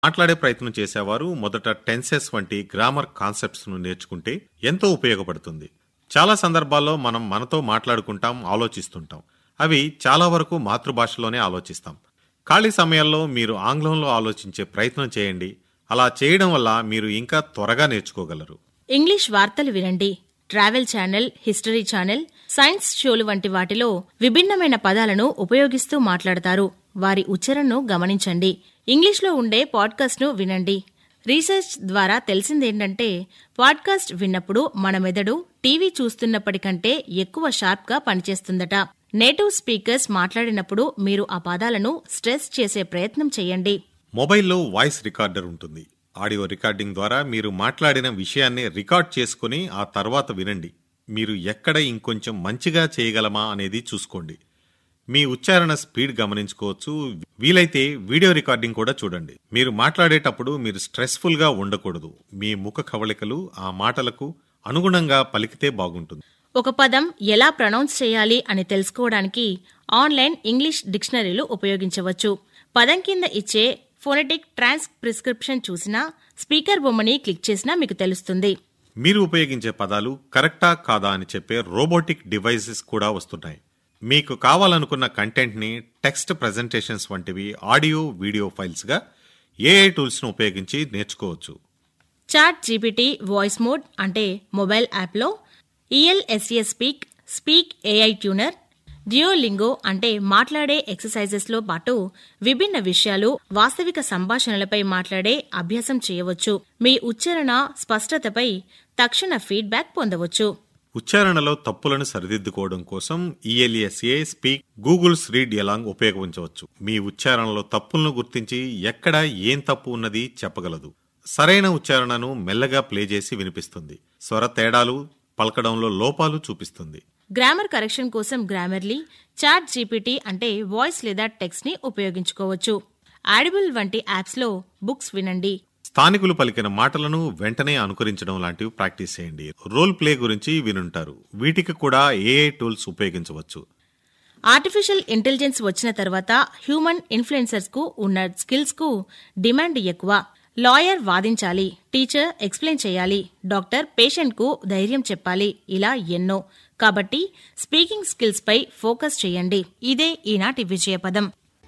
మాట్లాడే ప్రయత్నం చేసేవారు మొదట టెన్సెస్ వంటి గ్రామర్ కాన్సెప్ట్స్ ను నేర్చుకుంటే ఎంతో ఉపయోగపడుతుంది చాలా సందర్భాల్లో మనం మనతో మాట్లాడుకుంటాం ఆలోచిస్తుంటాం అవి చాలా వరకు మాతృభాషలోనే ఆలోచిస్తాం ఖాళీ సమయాల్లో మీరు ఆంగ్లంలో ఆలోచించే ప్రయత్నం చేయండి అలా చేయడం వల్ల మీరు ఇంకా త్వరగా నేర్చుకోగలరు ఇంగ్లీష్ వార్తలు వినండి travel channel history channel science షోలు వంటి వాటిలో విభిన్నమైన పదాలను ఉపయోగిస్తూ మాట్లాడతారు వారి ఉచ్చారణను గమనించండి ఇంగ్లీష్లో ఉండే పాడ్కాస్ట్ను వినండి రీసెర్చ్ ద్వారా తెలిసిందేంటంటే పాడ్కాస్ట్ విన్నప్పుడు మన మెదడు టీవీ చూస్తున్నప్పటికంటే ఎక్కువ షార్ప్గా పనిచేస్తుందట నేటివ్ స్పీకర్స్ మాట్లాడినప్పుడు మీరు ఆ పదాలను స్ట్రెస్ చేసే ప్రయత్నం చేయండి మొబైల్లో వాయిస్ రికార్డర్ ఉంటుంది ఆడియో రికార్డింగ్ ద్వారా మీరు మాట్లాడిన విషయాన్ని రికార్డ్ చేసుకుని ఆ తర్వాత వినండి మీరు ఎక్కడ ఇంకొంచెం మంచిగా చేయగలమా అనేది చూసుకోండి మీ ఉచ్చారణ స్పీడ్ గమనించుకోవచ్చు వీలైతే వీడియో రికార్డింగ్ కూడా చూడండి మీరు మాట్లాడేటప్పుడు మీరు స్ట్రెస్ఫుల్ గా ఉండకూడదు మీ ముఖ కవళికలు ఆ మాటలకు అనుగుణంగా పలికితే బాగుంటుంది ఒక పదం ఎలా ప్రొనౌన్స్ చేయాలి అని తెలుసుకోవడానికి ఆన్లైన్ ఇంగ్లీష్ డిక్షనరీలు ఉపయోగించవచ్చు పదం కింద ఇచ్చే ఫోనెటిక్ ట్రాన్స్ ప్రిస్క్రిప్షన్ చూసినా స్పీకర్ బొమ్మని క్లిక్ చేసినా మీకు తెలుస్తుంది మీరు ఉపయోగించే పదాలు కరెక్టా కాదా అని చెప్పే రోబోటిక్ డివైసెస్ కూడా వస్తున్నాయి మీకు కావాలనుకున్న కంటెంట్ని టెక్స్ట్ ప్రజెంటేషన్స్ వంటివి ఆడియో వీడియో ఫైల్స్గా ఏఐ టూల్స్ను ఉపయోగించి నేర్చుకోవచ్చు చాట్ జీపీటీ వాయిస్ మోడ్ అంటే మొబైల్ యాప్లో ELSS speak speak AI tuner జియోలింగో అంటే మాట్లాడే ఎక్సర్సైజెస్లో పాటు విభిన్న విషయాలు వాస్తవిక సంభాషణలపై మాట్లాడే అభ్యాసం చేయవచ్చు మీ ఉచ్చారణ స్పష్టతపై తక్షణ ఫీడ్బ్యాక్ పొందవచ్చు ఉచ్చారణలో తప్పులను సరిదిద్దుకోవడం కోసం ELSA speak Google's read along ఉపయోగించవచ్చు మీ ఉచ్చారణలో తప్పులను గుర్తించి ఎక్కడ ఏం తప్పు ఉన్నది చెప్పగలదు సరైన ఉచ్చారణను మెల్లగా ప్లే చేసి వినిపిస్తుంది స్వర తేడాలు పలకడంలో లోపాలు చూపిస్తుంది గ్రామర్ కరెక్షన్ కోసం గ్రామర్లీ చాట్ జీపీటీ అంటే వాయిస్ లేదా టెక్స్ట్ ని ఉపయోగించుకోవచ్చు ఆడిబుల్ వంటి యాప్స్లో బుక్స్ వినండి స్థానికులు పలికిన మాటలను వెంటనే అనుకరించడం లాంటివి ప్రాక్టీస్ చేయండి రోల్ ప్లే గురించి వినుంటారు వీటికి కూడా ఏఐ టూల్స్ ఉపయోగించవచ్చు ఆర్టిఫిషియల్ ఇంటెలిజెన్స్ వచ్చిన తర్వాత హ్యూమన్ ఇన్ఫ్లుయెన్సర్స్ కు ఉన్న స్కిల్స్ కు డిమాండ్ ఎక్కువ లాయర్ వాదించాలి టీచర్ ఎక్స్ప్లెయిన్ చేయాలి డాక్టర్ పేషెంట్ కు ధైర్యం చెప్పాలి ఇలా ఎన్నో కాబట్టి స్పీకింగ్ స్కిల్స్ పై ఫోకస్ చేయండి ఇదే ఈనాటి విజయపదం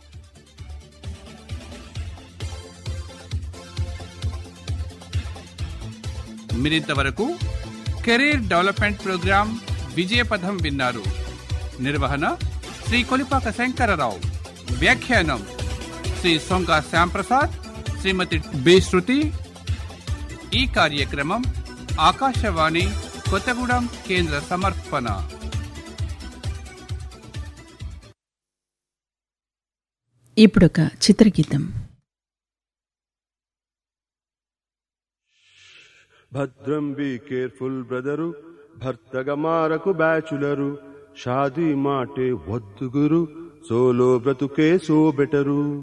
మీరింతవరకు కెరీర్ డెవలప్మెంట్ ప్రోగ్రాం విజయపథం విన్నారు నిర్వహణ శ్రీ కొలిపాక శంకరరావు వ్యాఖ్యానం శ్రీ సొంగ శ్యాంప్రసాద్ శ్రీమతి బి శృతి ఈ కార్యక్రమం ఆకాశవాణి కొత్తగూడెం కేంద్ర సమర్పణ ఇప్పుడొక చిత్రగీతం భద్రం బీ కేర్ఫుల్ బ్రదరు భర్తగా మారకు బ్యాచులరు షాదీ మాటే వద్దు గురు సోలో బ్రతుకే సో బెటరు